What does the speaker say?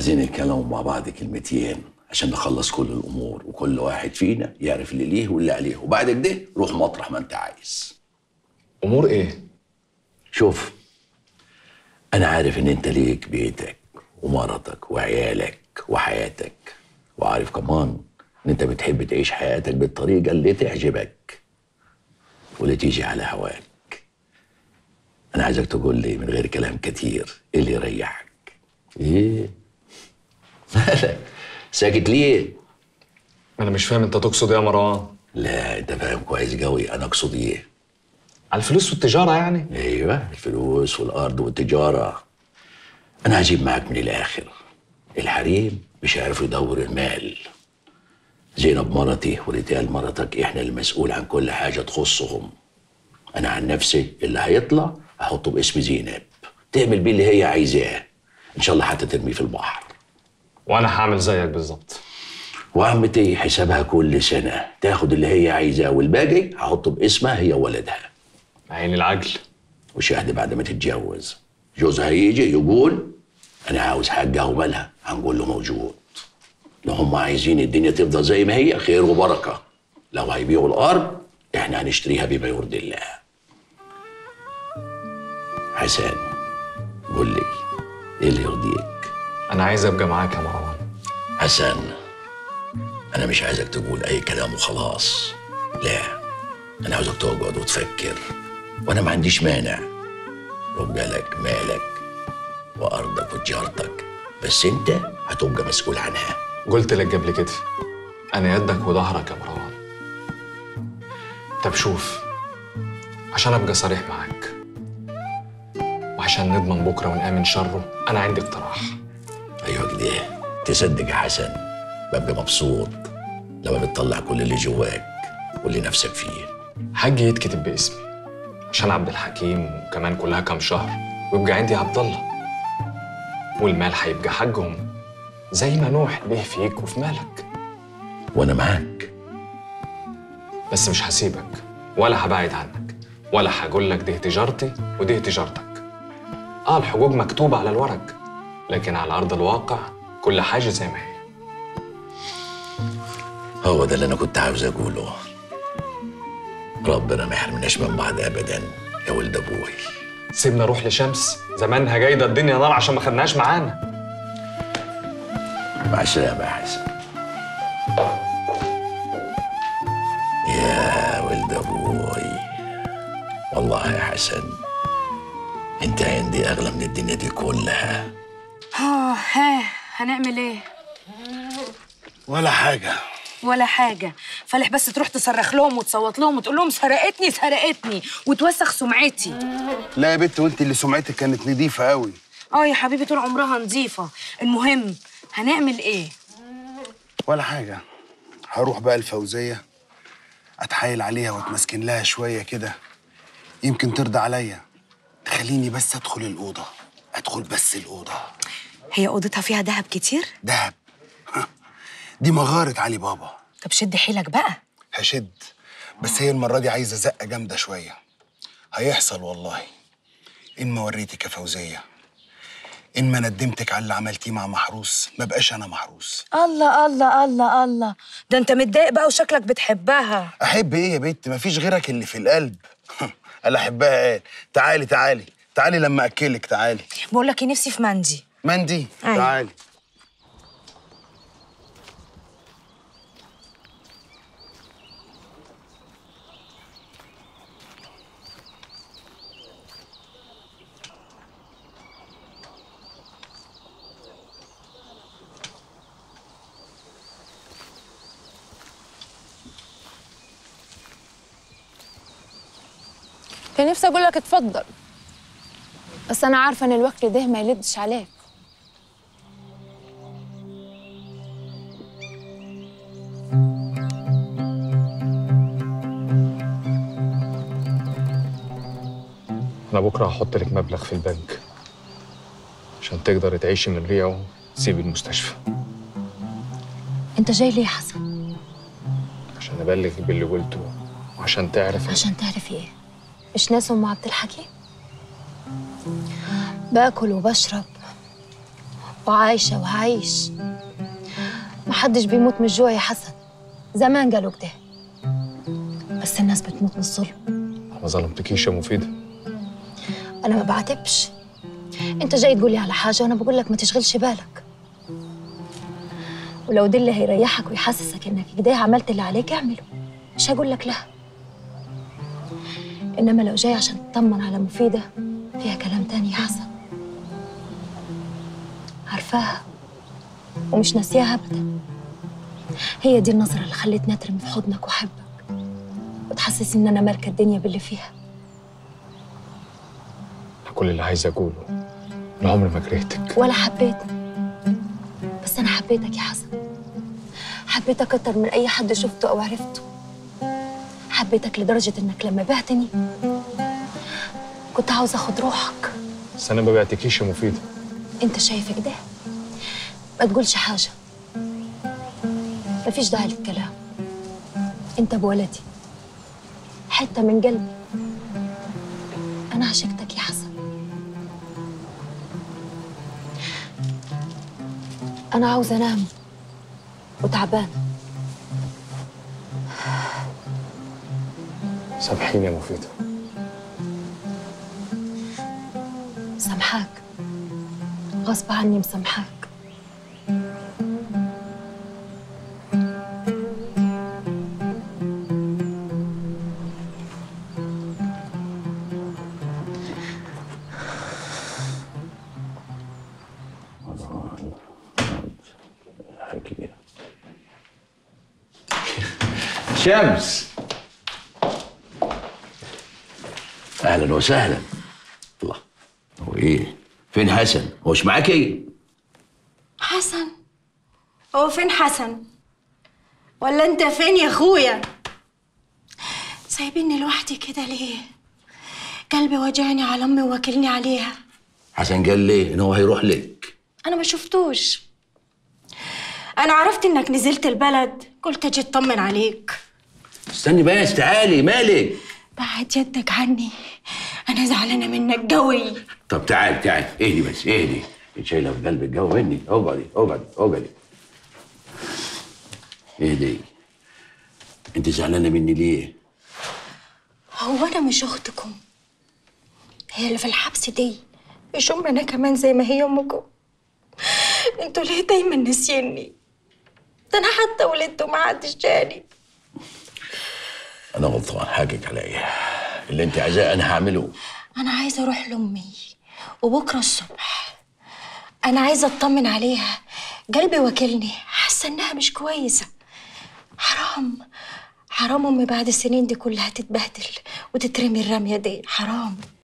عايزين نتكلم مع بعض كلمتين عشان نخلص كل الامور وكل واحد فينا يعرف اللي ليه واللي عليه وبعد كده روح مطرح ما انت عايز امور ايه شوف انا عارف ان انت ليك بيتك ومرتك وعيالك وحياتك وعارف كمان ان انت بتحب تعيش حياتك بالطريقه اللي تعجبك واللي تيجي على هواك انا عايزك تقول لي من غير كلام كتير ايه اللي يريحك ايه مالك ساكت ليه انا مش فاهم انت تقصد ايه يا مروان لا انت فاهم كويس قوي انا اقصد ايه على الفلوس والتجاره يعني ايوه الفلوس والارض والتجاره انا هجيب معاك من الاخر الحريم مش عارف يدور المال زينب مرتي وريتال مرتك احنا المسؤول عن كل حاجه تخصهم انا عن نفسي اللي هيطلع هحطه باسم زينب تعمل بيه اللي هي عايزاه ان شاء الله حتى ترميه في البحر وانا هعمل زيك بالظبط وعمتي حسابها كل سنه تاخد اللي هي عايزاه والباقي هحطه باسمها هي وولدها عين العجل وشهد بعد ما تتجوز جوزها يجي يقول انا عاوز حاجه ومالها هنقول له موجود لو هم عايزين الدنيا تفضل زي ما هي خير وبركه لو هيبيعوا الارض احنا هنشتريها بما يرضي الله حسن قول لي ايه اللي يرضيك انا عايز ابقى معاك يا مروان حسن انا مش عايزك تقول اي كلام وخلاص لا انا عاوزك تقعد وتفكر وانا ما عنديش مانع يبقى لك مالك وارضك وتجارتك بس انت هتبقى مسؤول عنها قلت لك قبل كده انا يدك وظهرك يا مروان طب شوف عشان ابقى صريح معاك وعشان نضمن بكره ونامن شره انا عندي اقتراح ايوه كده تصدق يا حسن ببقى مبسوط لما بتطلع كل اللي جواك واللي نفسك فيه حاجي يتكتب باسمي عشان عبد الحكيم وكمان كلها كام شهر ويبقى عندي عبد الله والمال هيبقى حقهم زي ما نوح به فيك وفي مالك وانا معاك بس مش هسيبك ولا هبعد عنك ولا هقول لك دي تجارتي ودي تجارتك اه الحقوق مكتوبة على الورق لكن على أرض الواقع كل حاجة زي ما هي هو ده اللي انا كنت عاوز اقوله ربنا ما يحرمناش من بعض ابدا يا ولد ابوي سيبنا نروح لشمس زمانها جايدة الدنيا نار عشان ما خدناهاش معانا مع السلامه يا حسن يا ولد ابوي والله يا حسن انت عندي اغلى من الدنيا دي كلها اه ها هنعمل ايه ولا حاجة ولا حاجة فالح بس تروح تصرخ لهم وتصوت لهم وتقول لهم سرقتني سرقتني وتوسخ سمعتي لا يا بت وانت اللي سمعتك كانت نضيفة قوي اه يا حبيبي طول عمرها نظيفة المهم هنعمل ايه ولا حاجة هروح بقى الفوزية اتحايل عليها واتمسكن لها شوية كده يمكن ترضى عليا تخليني بس ادخل الأوضة ادخل بس الأوضة هي اوضتها فيها دهب كتير دهب ها، دي مغارة علي بابا طب شد حيلك بقى هشد بس هي المرة دي عايزة زقة جامدة شوية هيحصل والله إن ما وريتك يا فوزية إن ما ندمتك على اللي عملتيه مع محروس ما بقاش أنا محروس الله الله الله الله ده انت متضايق بقى وشكلك بتحبها أحب إيه يا بنت مفيش غيرك اللي في القلب أنا أحبها قال تعالي تعالي تعالي لما أكلك تعالي بقول لك إيه، نفسي في مندي مندي أيوة. تعالي كان نفسي اقول لك اتفضل بس انا عارفه ان الوكل ده ما يلدش عليك أنا بكرة هحط لك مبلغ في البنك عشان تقدري تعيشي من ريعه وتسيبي المستشفى انت جاي ليه يا حسن عشان أبلغك باللي قلته وعشان تعرف عشان تعرفي ايه مش ناس ام عبد الحكيم باكل وبشرب وعايشة وهعيش محدش بيموت من الجوع يا حسن زمان قالوا كده بس الناس بتموت من الظلم ما ظلمتكيش يا مفيدة أنا ما بعاتبش أنت جاي تقولي على حاجة وأنا بقول لك ما تشغلش بالك ولو ده اللي هيريحك ويحسسك إنك كده عملت اللي عليك اعمله مش هقول لك لا إنما لو جاي عشان تطمن على مفيدة فيها كلام تاني يا حسن عارفاها ومش ناسياها أبدا هي دي النظرة اللي خلتني أترمي في حضنك وأحبك وتحسسني إن أنا مالكة الدنيا باللي فيها كل اللي عايز اقوله انا عمري ما كرهتك ولا حبيتني بس أنا حبيتك يا حسن حبيتك أكتر من أي حد شفته أو عرفته حبيتك لدرجة إنك لما بعتني كنت عاوز أخد روحك بس انا ما بعتكيش يا مفيدة أنت شايف كده ما تقولش حاجة مفيش داعي للكلام أنت بولدي حتة من قلبي أنا عشقتك يا حسن أنا عاوزة أنام وتعبان سامحيني يا مفيدة سامحاك غصب عني مسامحاك حكي شمس اهلا وسهلا الله هو ايه فين حسن هو مش معاك ايه حسن هو فين حسن ولا انت فين يا اخويا سايبيني لوحدي كده ليه قلبي وجعني على امي وواكلني عليها حسن قال لي ان هو هيروح لك انا ما شفتوش انا عرفت انك نزلت البلد قلت اجي اطمن عليك استني بس تعالي مالك بعد يدك عني انا زعلانه منك قوي طب تعالي تعالي اهدي بس اهدي انت شايله في قلبك جو مني اقعدي اقعدي اقعدي اهدي انت زعلانه مني ليه هو انا مش اختكم هي اللي في الحبس دي مش ام انا كمان زي ما هي امكم انتوا ليه دايما ناسيني ده انا حتى ولدت وما حدش جاني انا غلطان حقك عليا اللي انت عايزاه انا هعمله انا عايزه اروح لامي وبكره الصبح انا عايزه اطمن عليها قلبي واكلني حاسه انها مش كويسه حرام حرام امي بعد السنين دي كلها تتبهدل وتترمي الرميه دي حرام